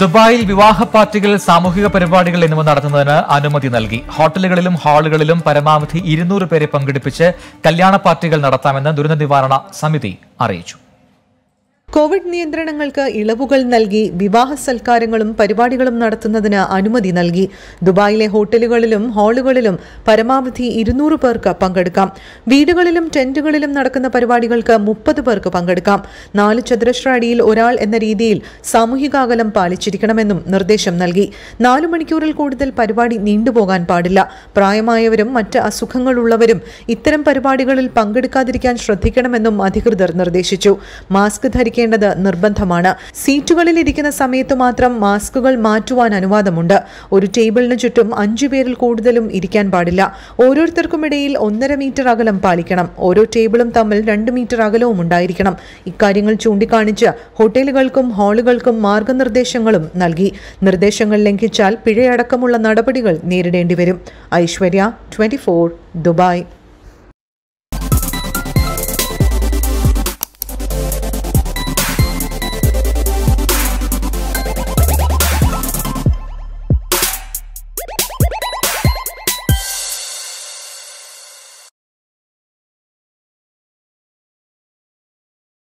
ദുബായിൽ വിവാഹ പാർട്ടികൾ സാമൂഹിക പരിപാടികൾ എന്നിവ നടത്തുന്നതിന് അനുമതി നൽകി ഹോട്ടലുകളിലും ഹാളുകളിലും പരമാവധി ഇരുന്നൂറ് പേരെ പങ്കെടുപ്പിച്ച് കല്യാണ പാർട്ടികൾ നടത്താമെന്ന് ദുരന്ത നിവാരണ സമിതി അറിയിച്ചു കോവിഡ് നിയന്ത്രണങ്ങൾക്ക് ഇളവുകൾ നൽകി വിവാഹ സൽക്കാരങ്ങളും പരിപാടികളും നടത്തുന്നതിന് അനുമതി നൽകി ദുബായിലെ ഹോട്ടലുകളിലും ഹാളുകളിലും പരമാവധി ഇരുന്നൂറ് പേർക്ക് പങ്കെടുക്കാം വീടുകളിലും ടെന്റുകളിലും നടക്കുന്ന പരിപാടികൾക്ക് മുപ്പത് പേർക്ക് പങ്കെടുക്കാം നാല് ചതുരശ്ര അടിയിൽ ഒരാൾ എന്ന രീതിയിൽ സാമൂഹിക അകലം പാലിച്ചിരിക്കണമെന്നും നിർദ്ദേശം നൽകി നാലു മണിക്കൂറിൽ കൂടുതൽ പരിപാടി നീണ്ടുപോകാൻ പാടില്ല പ്രായമായവരും മറ്റ് അസുഖങ്ങളുള്ളവരും ഇത്തരം പരിപാടികളിൽ പങ്കെടുക്കാതിരിക്കാൻ ശ്രദ്ധിക്കണമെന്നും അധികൃതർ നിർദ്ദേശിച്ചു മാസ്ക് ധരിക്കേണ്ടത് നിർബന്ധമാണ് സീറ്റുകളിൽ ഇരിക്കുന്ന സമയത്ത് മാത്രം മാസ്കുകൾ മാറ്റുവാൻ അനുവാദമുണ്ട് ഒരു ടേബിളിന് ചുറ്റും അഞ്ചു പേരിൽ കൂടുതലും ഇരിക്കാൻ പാടില്ല ഓരോരുത്തർക്കും ഇടയിൽ ഒന്നര മീറ്റർ അകലം പാലിക്കണം ഓരോ ടേബിളും തമ്മിൽ രണ്ട് മീറ്റർ അകലവും ഉണ്ടായിരിക്കണം ഇക്കാര്യങ്ങൾ ചൂണ്ടിക്കാണിച്ച് ഹോട്ടലുകൾക്കും ഹാളുകൾക്കും മാർഗനിർദ്ദേശങ്ങളും നൽകി നിർദ്ദേശങ്ങൾ ലംഘിച്ചാൽ പിഴയടക്കമുള്ള നടപടികൾ നേരിടേണ്ടി വരും ഐശ്വര്യ ട്വന്റി ദുബായ്